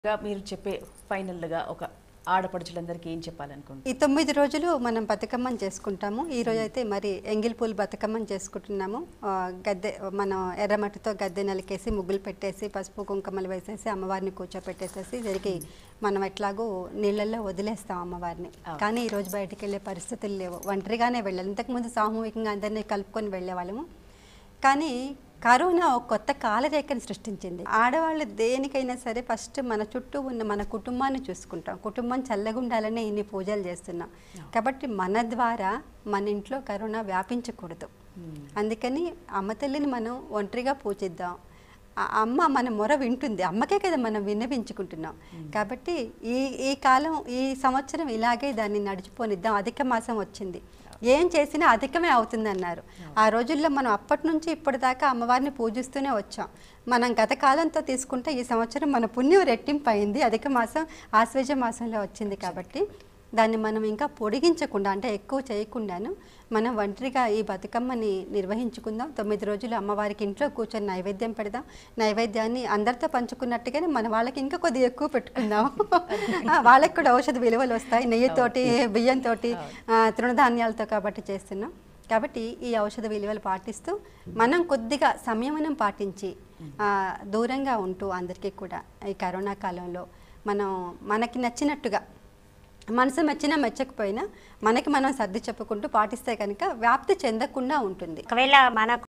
గా మీరు చెప్పే ఫైనల్గా ఒక ఆడపడుచులందరికీ ఏం చెప్పాలనుకుంటున్నారు ఈ తొమ్మిది రోజులు మనం బతుకమ్మని చేసుకుంటాము ఈ రోజు అయితే మరి ఎంగిల్ పూలు బతుకమ్మని చేసుకుంటున్నాము ఆ, గద్దె మనం ఎర్రమట్టితో గద్దె నలికేసి ముగ్గులు పెట్టేసి పసుపు కుంకుమలు వేసేసి అమ్మవారిని కూర్చోపెట్టేసేసి జరిగి మనం ఎట్లాగో నీళ్ళల్లో వదిలేస్తాం అమ్మవారిని కానీ ఈ రోజు బయటికి వెళ్ళే పరిస్థితులు లేవు ఒంటరిగానే వెళ్ళాలి ఇంతకుముందు సామూహికంగా అందరినీ కలుపుకొని వెళ్ళేవాళ్ళము కానీ కరోనా ఒక కొత్త కాలరేఖను సృష్టించింది ఆడవాళ్ళు దేనికైనా సరే ఫస్ట్ మన చుట్టూ ఉన్న మన కుటుంబాన్ని చూసుకుంటాం కుటుంబం చల్లగుండాలనే ఇన్ని పూజలు చేస్తున్నాం కాబట్టి మన ద్వారా మన ఇంట్లో కరోనా వ్యాపించకూడదు అందుకని అమ్మ తల్లిని మనం ఒంటరిగా పూజిద్దాం ఆ అమ్మ మన మొర వింటుంది అమ్మకే కదా మనం విన్నవించుకుంటున్నాం కాబట్టి ఈ ఈ కాలం ఈ సంవత్సరం ఇలాగే దాన్ని నడిచిపోనిద్దాం అధిక మాసం వచ్చింది ఏం చేసినా అధికమే అవుతుందన్నారు ఆ రోజుల్లో మనం అప్పటి నుంచి ఇప్పటిదాకా అమ్మవారిని పూజిస్తూనే వచ్చాం మనం గత కాలంతో తీసుకుంటే ఈ సంవత్సరం మన పుణ్యం రెట్టింపు అయింది అధిక మాసం ఆశ్వేజ మాసంలో వచ్చింది కాబట్టి దాన్ని మనం ఇంకా పొడిగించకుండా అంటే ఎక్కువ చేయకుండాను మనం ఒంటరిగా ఈ బతుకమ్మని నిర్వహించుకుందాం తొమ్మిది రోజులు అమ్మవారికి ఇంట్లో కూర్చొని నైవేద్యం పెడదాం నైవేద్యాన్ని అందరితో పంచుకున్నట్టుగానే మన వాళ్ళకి ఇంకా కొద్దిగా ఎక్కువ పెట్టుకుందాం ఆ, వాళ్ళకి కూడా ఔషధ విలువలు వస్తాయి నెయ్యితోటి బియ్యంతో తృణధాన్యాలతో కాబట్టి చేస్తున్నాం కాబట్టి ఈ ఔషధ విలువలు పాటిస్తూ మనం కొద్దిగా సంయమనం పాటించి ఆ, దూరంగా ఉంటూ అందరికీ కూడా ఈ కరోనా కాలంలో మనం మనకి నచ్చినట్టుగా మనసు మెచ్చినా మెచ్చకపోయినా మనకి మనం సర్ది చెప్పుకుంటూ పాటిస్తే కనుక వ్యాప్తి చెందకుండా ఉంటుంది ఒకవేళ మన